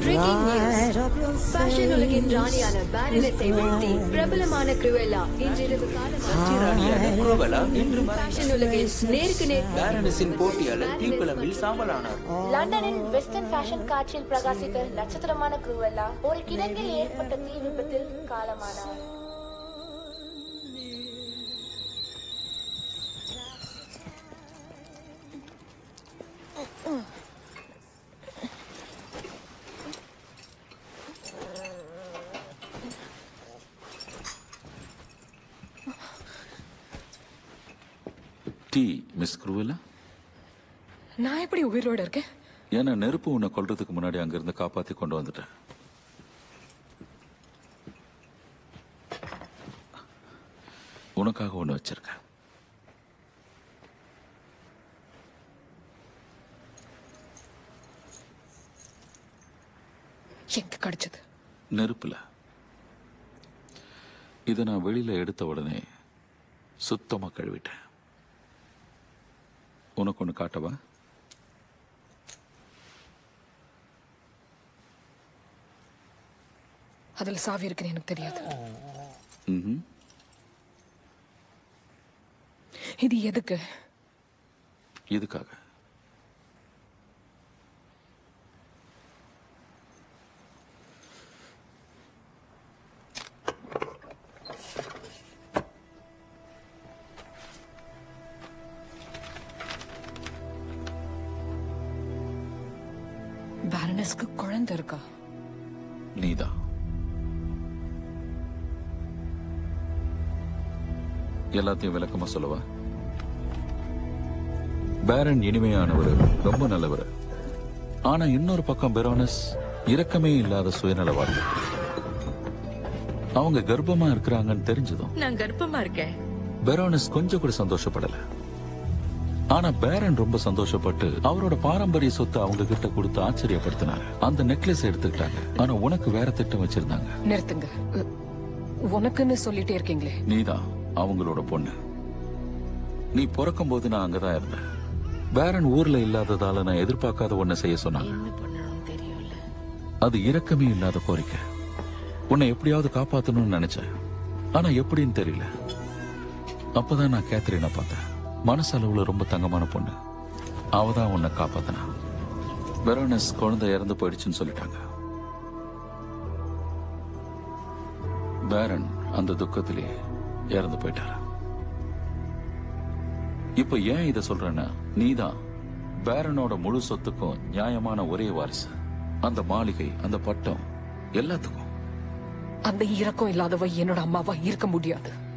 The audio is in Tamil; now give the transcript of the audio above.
Breaking news. Fashion உலகின் ராணியான பாரினஸை வீழ்த்தி பிரபலமான குருவெல்லா இன்றிரவு காலமாக ராணியான குரோவலா இன்று fashion உலகில் நேருக்கு நேர் பேரனஸின் போட்டியாளர் தீப்பிழம்பில் சாம்பலானார் லண்டனின் வெஸ்டர்ன் ஃபேஷன் காட்சியில் பிரகாசித்த நட்சத்திரமான குருவெல்லா ஒரு கிடங்கில் ஏற்பட்ட தீ விபத்தில் காலமானார் டீ மிஸ் குருவிலா நான் எப்படி உயிரோட இருக்கேன் ஏன்னா நெருப்பு உன்னை கொல்றதுக்கு முன்னாடி அங்கிருந்து காப்பாத்தி கொண்டு வந்துட்டேன் உனக்காக ஒண்ணு வச்சிருக்கேன் எங்க கிடைச்சது நெருப்புல இதை நான் வெளியில எடுத்த உடனே சுத்தமா கழுவிட்டேன் உனக்கு ஒண்ணு காட்டவா அதுல சாவி இருக்குன்னு எனக்கு தெரியாது ம்ஹும். இது எதுக்கு இதுக்காக பேரனஸ்க்கு குழந்தை இருக்கா நீதான் எல்லாத்தையும் விளக்கமா சொல்லவா பேரன் இனிமையானவர் ரொம்ப நல்லவர் ஆனா இன்னொரு பக்கம் பெரோனஸ் இரக்கமே இல்லாத சுயநலவாதி அவங்க கர்ப்பமா இருக்கிறாங்கன்னு தெரிஞ்சதும் நான் கர்ப்பமா இருக்கேன் பெரோனஸ் கொஞ்சம் கூட சந்தோஷப்படல ஆனா பேரன் ரொம்ப சந்தோஷப்பட்டு அவரோட பாரம்பரிய சொத்தை அவங்க கிட்ட கொடுத்து ஆச்சரியப்படுத்தினாரு அந்த நெக்லஸ் எடுத்துக்கிட்டாங்க ஆனா உனக்கு வேற திட்டம் வச்சிருந்தாங்க நிறுத்துங்க உ- உனக்குன்னு சொல்லிட்டே இருக்கீங்களே நீதான் அவங்களோட பொண்ணு நீ பிறக்கும் போது நான் அங்கதான் இருந்தேன் பேரன் ஊர்ல இல்லாததால நான் எதிர்பார்க்காத ஒண்ண செய்ய சொன்னாங்க என்ன பண்ணணும் தெரியல அது இரக்கமே இல்லாத கோரிக்கை உன்னை எப்படியாவது காப்பாத்தணும்னு நினைச்சேன் ஆனா எப்படின்னு தெரியல அப்பதான் நான் கேத்ரினை பார்த்தேன் மனசளவுல ரொம்ப தங்கமான பொண்ணு அவ தான் உன்னை காப்பாத்தினா வெரோனஸ் குழந்தை இறந்து போயிடுச்சுன்னு சொல்லிட்டாங்க பேரன் அந்த துக்கத்திலே இறந்து போயிட்டாரு இப்ப ஏன் இத சொல்றேன்னா நீதான் பேரனோட முழு சொத்துக்கும் நியாயமான ஒரே வாரிசு அந்த மாளிகை அந்த பட்டம் எல்லாத்துக்கும் அந்த இரக்கம் இல்லாதவ என்னோட அம்மாவா இருக்க முடியாது